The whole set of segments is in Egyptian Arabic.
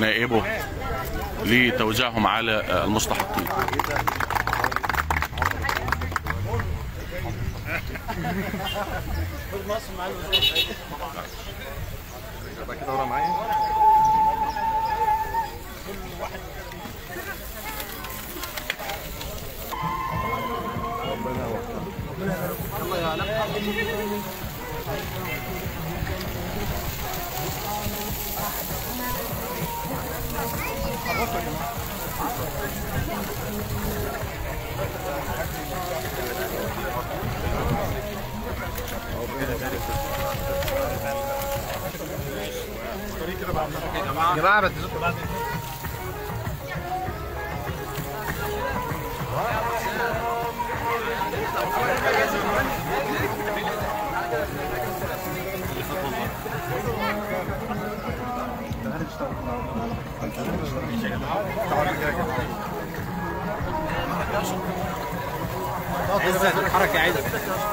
نائبه لتوزيعهم على آه، المستحقين يبقى كده ورا معايا ربنا يوفقك يا جماعه بدلوا بعض عزت الحركه عزت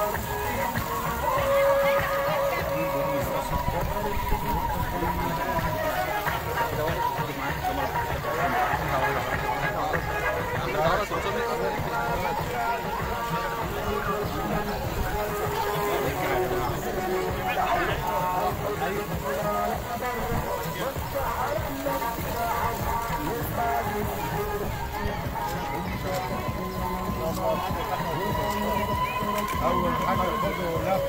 اول حاجه برضه لا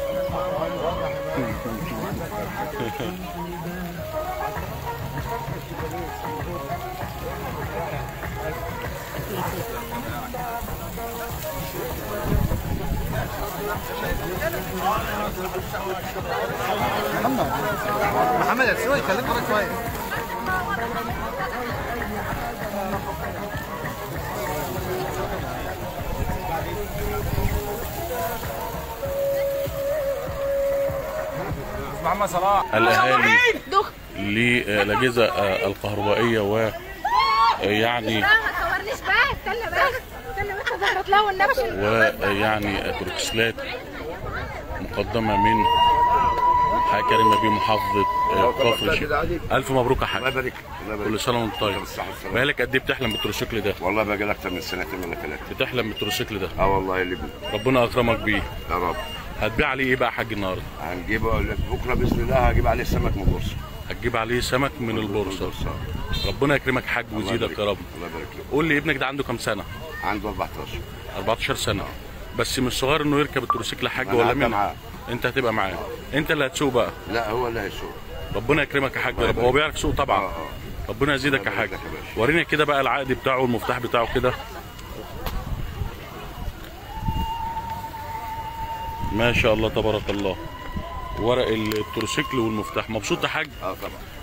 محمد محمد هتسوي كلمه ورا شويه محمد صلاح الاهالي دخ للاجهزه آه، الكهربائيه و يعني لا ما تصورنيش بقى استنى بقى استنى بس ظهرت له والنبش ويعني تروكسلات مقدمه من حاجه كريمه بيه محافظه آه، كفر الشيخ الف مبروك يا حاج الله يبارك الله يبارك كل سنه وانت طيب بالصحة والسلامة. بقالك قد ايه بتحلم بالتروسيكل ده والله بقى لي اكتر من سنتين ولا ثلاثه بتحلم بالتروسيكل ده اه والله اللي بي. ربنا اكرمك بيه يا رب هتبيع عليه ايه بقى يا حاج النهارده هنجيبه بكره باذن الله هجيب عليه سمك من البورصه هتجيب عليه سمك من البورصه ربنا يكرمك حاج ويزيدك يا رب الله يبارك له قول لي ابنك ده عنده كام سنه عنده 14 14 سنه بس مش صغير انه يركب التروسيكل يا حاج أنا ولا هبقى مين معاه. انت هتبقى معاه انت اللي هتسوق بقى لا هو اللي هيسوق ربنا يكرمك يا حاج يا رب هو بيعرف يسوق اه طبعا اه ربنا يزيدك يا الله حاج يبارك لك يا باشا. ورينا كده بقى العقد بتاعه والمفتاح بتاعه كده ما شاء الله تبارك الله ورق التروسيكل والمفتاح مبسوط يا حاج اه طبعا